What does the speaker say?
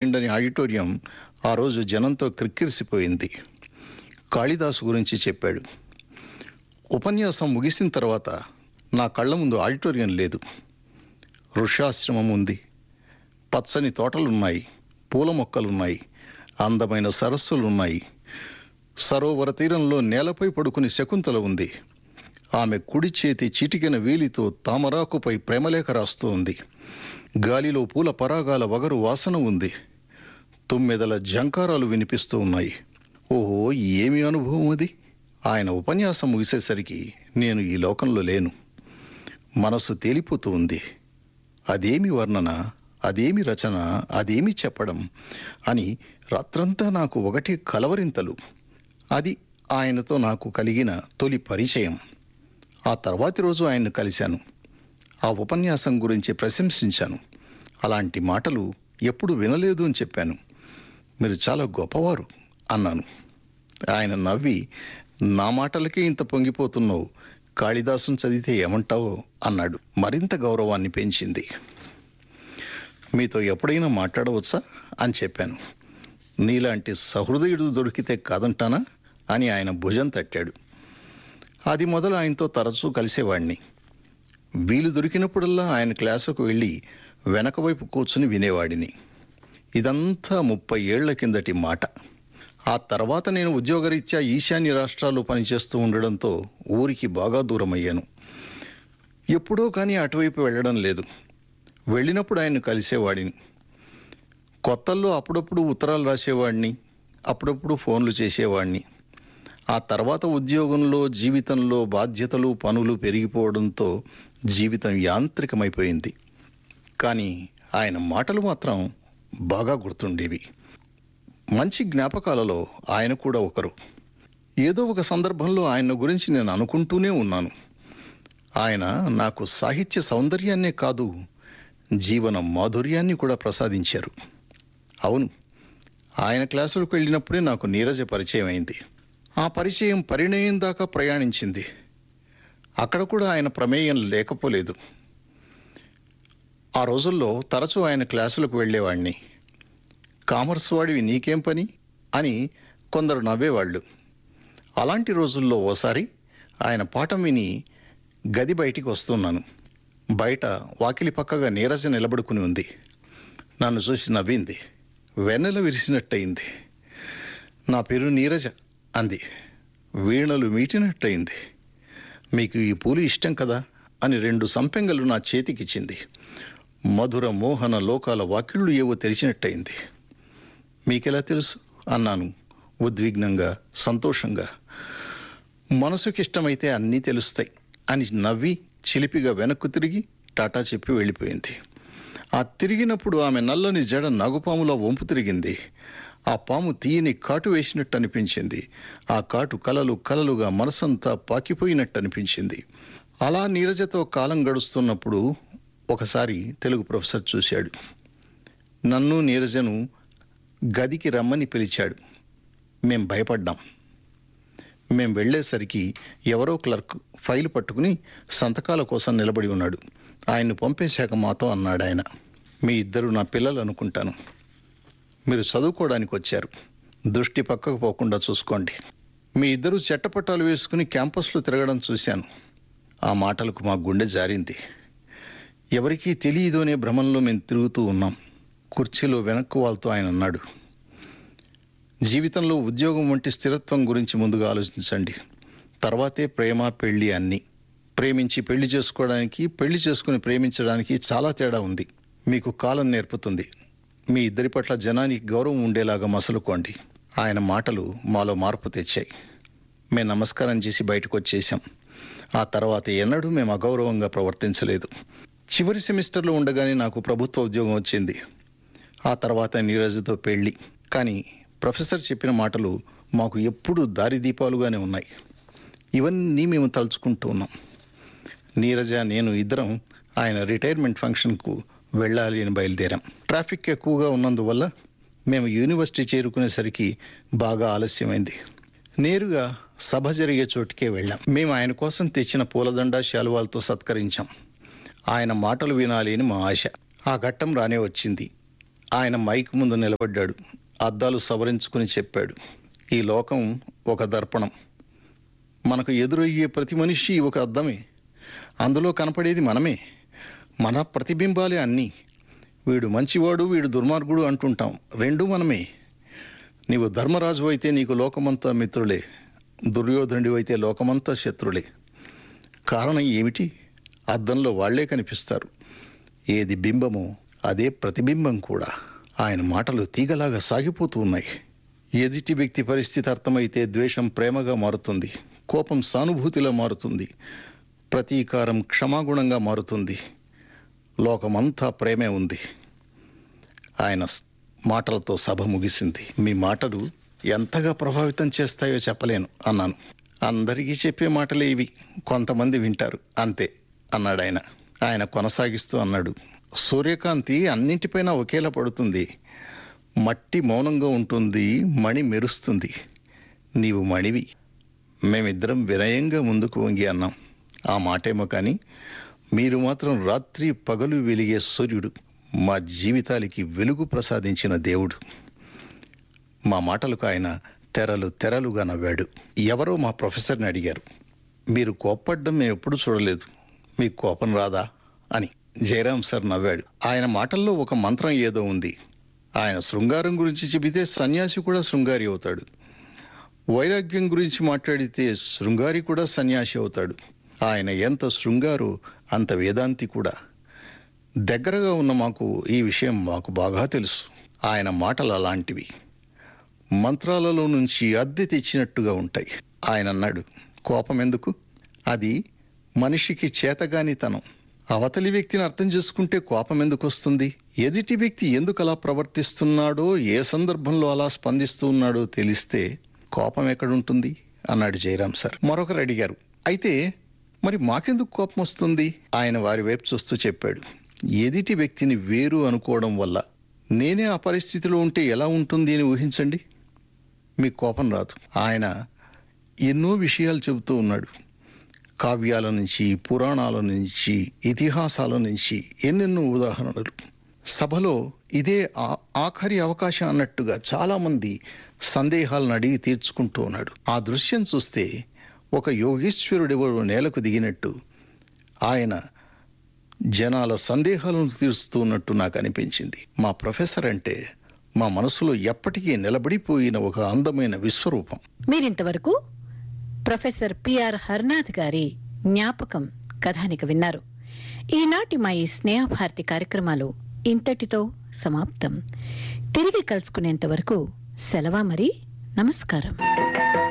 కిండని auditorium ఆ రోజు జనంతో క్రిక్కిరిసిపోయింది కాళిదాసు గురించి చెప్పాడు ఉపన్యాసం ముగిసిన తర్వాత నా కళ్ళ ముందు ఆడిటోరియం లేదు ఋషాశ్రమం ఉంది పచ్చని తోటలున్నాయి పూల మొక్కలున్నాయి అందమైన సరస్సులున్నాయి సరోవర తీరంలో నేలపై పడుకుని శకుంతల ఉంది ఆమె కుడి చేతి చిటికెన వేలితో తామరాకుపై ప్రేమలేఖ రాస్తూ ఉంది గాలిలో పూల పరాగాల వగరు వాసన ఉంది తుమ్మెదల జంకారాలు వినిపిస్తూ ఉన్నాయి ఓహో ఏమి అనుభవం అది ఆయన ఉపన్యాసం ముగిసేసరికి నేను ఈ లోకంలో లేను మనసు తేలిపోతూ ఉంది అదేమి వర్ణన అదేమి రచన అదేమి చెప్పడం అని రాత్రంతా నాకు ఒకటి కలవరింతలు అది ఆయనతో నాకు కలిగిన తొలి పరిచయం ఆ తర్వాతి రోజు ఆయన్ను కలిశాను ఆ ఉపన్యాసం గురించి ప్రశంసించాను అలాంటి మాటలు ఎప్పుడు వినలేదు అని చెప్పాను మీరు చాలా గొప్పవారు అన్నాను ఆయన నవ్వి నా మాటలకే ఇంత పొంగిపోతున్నావు కాళిదాసును చదివితే ఏమంటావో అన్నాడు మరింత గౌరవాన్ని పెంచింది మీతో ఎప్పుడైనా మాట్లాడవచ్చా అని చెప్పాను నీలాంటి సహృదయుడు దొరికితే కాదంటానా అని ఆయన భుజం తట్టాడు అది మొదలు ఆయనతో తరచూ కలిసేవాణ్ణి వీలు దొరికినప్పుడల్లా ఆయన క్లాసుకు వెళ్ళి వెనక వైపు కూర్చుని వినేవాడిని ఇదంతా ముప్పై ఏళ్ల కిందటి మాట ఆ తర్వాత నేను ఉద్యోగరీత్యా ఈశాన్య రాష్ట్రాల్లో పనిచేస్తూ ఉండడంతో ఊరికి బాగా దూరమయ్యాను ఎప్పుడో కానీ అటువైపు వెళ్ళడం లేదు వెళ్ళినప్పుడు ఆయన కలిసేవాడిని కొత్తల్లో అప్పుడప్పుడు ఉత్తరాలు రాసేవాడిని అప్పుడప్పుడు ఫోన్లు చేసేవాడిని ఆ తర్వాత ఉద్యోగంలో జీవితంలో బాధ్యతలు పనులు పెరిగిపోవడంతో జీవితం యాంత్రికమైపోయింది కానీ ఆయన మాటలు మాత్రం బాగా గుర్తుండేవి మంచి జ్ఞాపకాలలో ఆయన కూడా ఒకరు ఏదో ఒక సందర్భంలో ఆయన గురించి నేను అనుకుంటూనే ఉన్నాను ఆయన నాకు సాహిత్య సౌందర్యాన్నే కాదు జీవన మాధుర్యాన్ని కూడా ప్రసాదించారు అవును ఆయన క్లాసులకు వెళ్ళినప్పుడే నాకు నీరజ పరిచయం అయింది ఆ పరిచయం పరిణయం దాకా ప్రయాణించింది అక్కడ కూడా ఆయన ప్రమేయం లేకపోలేదు ఆ రోజుల్లో తరచూ ఆయన క్లాసులకు వెళ్ళేవాణ్ణి కామర్స్ వాడివి నీకేం పని అని కొందరు నవ్వేవాళ్ళు అలాంటి రోజుల్లో ఓసారి ఆయన పాఠం విని గది బయటికి వస్తున్నాను బయట వాకిలి పక్కగా నీరజ నిలబడుకుని ఉంది నన్ను చూసి నవ్వింది వెన్నెల విరిసినట్టయింది నా పేరు నీరజ అంది వీణలు మీటినట్టయింది మీకు ఈ పూలు ఇష్టం కదా అని రెండు సంపెంగలు నా చేతికిచ్చింది మధుర మోహన లోకాల వాకిళ్ళు ఏవో తెరిచినట్టయింది మీకెలా తెలుసు అన్నాను ఉద్విగ్నంగా సంతోషంగా మనసుకిష్టమైతే అన్నీ తెలుస్తాయి అని నవ్వి చిలిపిగా వెనక్కు తిరిగి టాటా చెప్పి వెళ్ళిపోయింది ఆ తిరిగినప్పుడు ఆమె నల్లని జడ నగుపాములా వంపు తిరిగింది ఆ పాము తీయని కాటు వేసినట్టు అనిపించింది ఆ కాటు కలలు కలలుగా మనసంతా పాకిపోయినట్టు అనిపించింది అలా నీరజతో కాలం గడుస్తున్నప్పుడు ఒకసారి తెలుగు ప్రొఫెసర్ చూశాడు నన్ను నీరజను గదికి రమ్మని పిలిచాడు మేం భయపడ్డాం మేం వెళ్ళేసరికి ఎవరో క్లర్క్ ఫైల్ పట్టుకుని సంతకాల కోసం నిలబడి ఉన్నాడు ఆయన్ను పంపేశాక మాతో అన్నాడు ఆయన మీ ఇద్దరు నా పిల్లలు అనుకుంటాను మీరు చదువుకోవడానికి వచ్చారు దృష్టి పక్కకు పోకుండా చూసుకోండి మీ ఇద్దరు చెట్టపట్టాలు వేసుకుని క్యాంపస్లో తిరగడం చూశాను ఆ మాటలకు మా గుండె జారింది ఎవరికీ తెలియదు అనే భ్రమంలో మేము తిరుగుతూ ఉన్నాం కుర్చీలో వెనక్కు వాళ్ళతో ఆయన అన్నాడు జీవితంలో ఉద్యోగం వంటి స్థిరత్వం గురించి ముందుగా ఆలోచించండి తర్వాతే ప్రేమ పెళ్లి అన్నీ ప్రేమించి పెళ్లి చేసుకోవడానికి పెళ్లి చేసుకుని ప్రేమించడానికి చాలా తేడా ఉంది మీకు కాలం నేర్పుతుంది మీ ఇద్దరి పట్ల జనానికి గౌరవం ఉండేలాగా మసలుకోండి ఆయన మాటలు మాలో మార్పు తెచ్చాయి మేము నమస్కారం చేసి బయటకు వచ్చేసాం ఆ తర్వాత ఎన్నడూ మేము అగౌరవంగా ప్రవర్తించలేదు చివరి సెమిస్టర్లో ఉండగానే నాకు ప్రభుత్వ ఉద్యోగం వచ్చింది ఆ తర్వాత నీరజ్తో పెళ్లి కానీ ప్రొఫెసర్ చెప్పిన మాటలు మాకు ఎప్పుడూ దారిదీపాలుగానే ఉన్నాయి ఇవన్నీ మేము తలుచుకుంటూ ఉన్నాం నీరజ నేను ఇద్దరం ఆయన రిటైర్మెంట్ ఫంక్షన్కు వెళ్ళాలి అని బయలుదేరాం ట్రాఫిక్ ఎక్కువగా ఉన్నందువల్ల మేము యూనివర్సిటీ చేరుకునేసరికి బాగా ఆలస్యమైంది నేరుగా సభ జరిగే చోటుకే వెళ్ళాం మేము ఆయన కోసం తెచ్చిన పూలదండ శాలువాలతో సత్కరించాం ఆయన మాటలు వినాలి అని మా ఆశ ఆ ఘట్టం రానే వచ్చింది ఆయన మైక్ ముందు నిలబడ్డాడు అద్దాలు సవరించుకుని చెప్పాడు ఈ లోకం ఒక దర్పణం మనకు ఎదురయ్యే ప్రతి మనిషి ఒక అద్దమే అందులో కనపడేది మనమే మన ప్రతిబింబాలే అన్నీ వీడు మంచివాడు వీడు దుర్మార్గుడు అంటుంటాం రెండూ మనమే నీవు ధర్మరాజు అయితే నీకు లోకమంతా మిత్రులే దుర్యోధనుడి అయితే లోకమంతా శత్రులే కారణం ఏమిటి అద్దంలో వాళ్లే కనిపిస్తారు ఏది బింబమో అదే ప్రతిబింబం కూడా ఆయన మాటలు తీగలాగా సాగిపోతూ ఉన్నాయి ఎదుటి వ్యక్తి పరిస్థితి అర్థమైతే ద్వేషం ప్రేమగా మారుతుంది కోపం సానుభూతిలా మారుతుంది ప్రతీకారం క్షమాగుణంగా మారుతుంది లోకమంతా ప్రేమే ఉంది ఆయన స్- మాటలతో సభ ముగిసింది మీ మాటలు ఎంతగా ప్రభావితం చేస్తాయో చెప్పలేను అన్నాను అందరికీ చెప్పే మాటలే ఇవి కొంతమంది వింటారు అంతే అన్నాడు ఆయన ఆయన కొనసాగిస్తూ అన్నాడు సూర్యకాంతి అన్నింటిపైన ఒకేలా పడుతుంది మట్టి మౌనంగా ఉంటుంది మణి మెరుస్తుంది నీవు మణివి మేమిద్దరం వినయంగా ముందుకు వంగి అన్నాం ఆ మాటేమో కానీ మీరు మాత్రం రాత్రి పగలు వెలిగే సూర్యుడు మా జీవితాలకి వెలుగు ప్రసాదించిన దేవుడు మా మాటలకు ఆయన తెరలు తెరలుగా నవ్వాడు ఎవరో మా ప్రొఫెసర్ని అడిగారు మీరు కోప్పడ్డం మేము ఎప్పుడు చూడలేదు మీకు కోపం రాదా అని జయరాం సార్ నవ్వాడు ఆయన మాటల్లో ఒక మంత్రం ఏదో ఉంది ఆయన శృంగారం గురించి చెబితే సన్యాసి కూడా శృంగారి అవుతాడు వైరాగ్యం గురించి మాట్లాడితే శృంగారి కూడా సన్యాసి అవుతాడు ఆయన ఎంత శృంగారు అంత వేదాంతి కూడా దగ్గరగా ఉన్న మాకు ఈ విషయం మాకు బాగా తెలుసు ఆయన మాటలు అలాంటివి మంత్రాలలో నుంచి అద్దె తెచ్చినట్టుగా ఉంటాయి ఆయన అన్నాడు కోపం ఎందుకు అది మనిషికి చేతగానితనం అవతలి వ్యక్తిని అర్థం చేసుకుంటే కోపం ఎందుకు వస్తుంది ఎదుటి వ్యక్తి ఎందుకు అలా ప్రవర్తిస్తున్నాడో ఏ సందర్భంలో అలా స్పందిస్తూ ఉన్నాడో తెలిస్తే కోపం ఎక్కడుంటుంది అన్నాడు జయరాం సార్ మరొకరు అడిగారు అయితే మరి మాకెందుకు కోపం వస్తుంది ఆయన వారి వైపు చూస్తూ చెప్పాడు ఎదుటి వ్యక్తిని వేరు అనుకోవడం వల్ల నేనే ఆ పరిస్థితిలో ఉంటే ఎలా ఉంటుంది అని ఊహించండి మీకు కోపం రాదు ఆయన ఎన్నో విషయాలు చెబుతూ ఉన్నాడు కావ్యాల నుంచి పురాణాల నుంచి ఇతిహాసాల నుంచి ఎన్నెన్నో ఉదాహరణలు సభలో ఇదే ఆ- ఆఖరి అవకాశం అన్నట్టుగా చాలా మంది సందేహాలను అడిగి తీర్చుకుంటూ ఉన్నాడు ఆ దృశ్యం చూస్తే ఒక యోగేశ్వరుడెవరు నేలకు దిగినట్టు ఆయన జనాల సందేహాలను తీరుస్తూ ఉన్నట్టు నాకు అనిపించింది మా ప్రొఫెసర్ అంటే మా మనసులో ఎప్పటికీ నిలబడిపోయిన ఒక అందమైన విశ్వరూపం మీరింతవరకు ప్రొఫెసర్ పిఆర్ హర్నాథ్ గారి జ్ఞాపకం కథానిక విన్నారు ఈనాటి మా ఈ స్నేహభారతి కార్యక్రమాలు ఇంతటితో సమాప్తం తిరిగి కలుసుకునేంత వరకు సెలవా మరి నమస్కారం